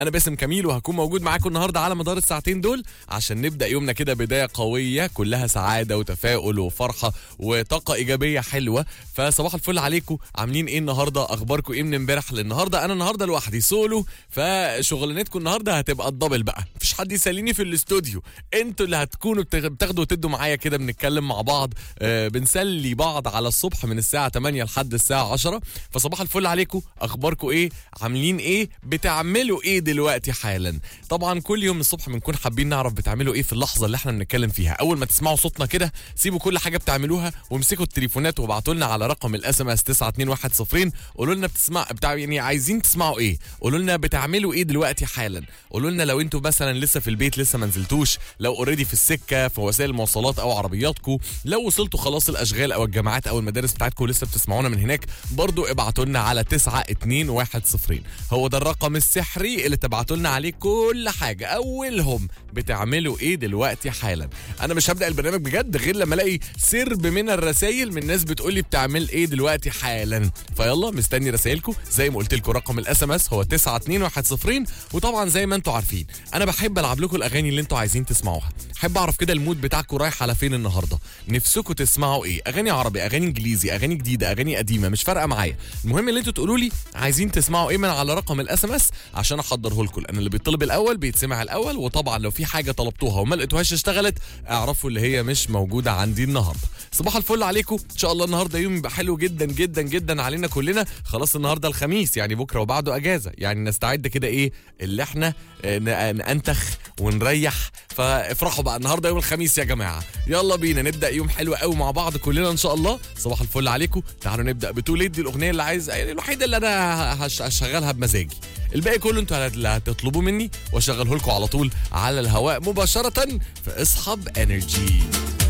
انا باسم كميل وهكون موجود معاكم النهارده على مدار الساعتين دول عشان نبدا يومنا كده بدايه قويه كلها سعاده وتفاؤل وفرحه وطاقه ايجابيه حلوه فصباح الفل عليكم عاملين ايه النهارده اخباركم ايه من امبارح للنهارده انا النهارده لوحدي سولو فشغلانتكم النهارده هتبقى الدبل بقى مفيش حد يساليني في الاستوديو انتوا اللي هتكونوا بتغ- بتاخدوا وتدوا معايا كده بنتكلم مع بعض آه بنسلي بعض على الصبح من الساعه 8 لحد الساعه 10 فصباح الفل عليكم اخباركم ايه عاملين ايه بتعملوا ايه دلوقتي حالا طبعا كل يوم الصبح بنكون حابين نعرف بتعملوا ايه في اللحظه اللي احنا بنتكلم فيها اول ما تسمعوا صوتنا كده سيبوا كل حاجه بتعملوها وامسكوا التليفونات وابعتوا لنا على رقم الاس ام اس 92110 قولوا لنا بتسمع بتاع يعني عايزين تسمعوا ايه قولوا لنا بتعملوا ايه دلوقتي حالا قولوا لنا لو انتوا مثلا لسه في البيت لسه ما نزلتوش لو اوريدي في السكه في وسائل المواصلات او عربياتكم لو وصلتوا خلاص الاشغال او الجامعات او المدارس بتاعتكم لسه بتسمعونا من هناك برضو ابعتوا لنا على 92110 هو ده الرقم السحري اللي تبعتوا لنا عليه كل حاجه اولهم بتعملوا ايه دلوقتي حالا انا مش هبدا البرنامج بجد غير لما الاقي سرب من الرسائل من ناس بتقول لي بتعمل ايه دلوقتي حالا فيلا مستني رسائلكم زي ما قلت لكم رقم الاس ام اس هو 92110 وطبعا زي ما انتم عارفين انا بحب العب لكم الاغاني اللي انتم عايزين تسمعوها احب اعرف كده المود بتاعكم رايح على فين النهارده نفسكم تسمعوا ايه اغاني عربي اغاني انجليزي اغاني جديده اغاني قديمه مش فارقه معايا المهم اللي انتوا تقولوا لي عايزين تسمعوا ايه من على رقم الاس ام اس عشان احضره لكم لان اللي بيطلب الاول بيتسمع الاول وطبعا لو في حاجه طلبتوها وما لقيتوهاش اشتغلت اعرفوا اللي هي مش موجوده عندي النهارده صباح الفل عليكم ان شاء الله النهارده يوم يبقى حلو جدا جدا جدا علينا كلنا خلاص النهارده الخميس يعني بكره وبعده اجازه يعني نستعد كده ايه اللي احنا آه، ن- ننتخ ونريح فافرحوا بقى النهارده يوم الخميس يا جماعه يلا بينا نبدا يوم حلو قوي مع بعض كلنا ان شاء الله صباح الفل عليكم تعالوا نبدا بتوليد دي الاغنيه اللي عايز يعني الوحيده اللي انا هش- هشغلها بمزاجي الباقي كله انتوا اللي هتطلبوا مني واشغله لكم على طول على الهواء مباشره في اصحاب انرجي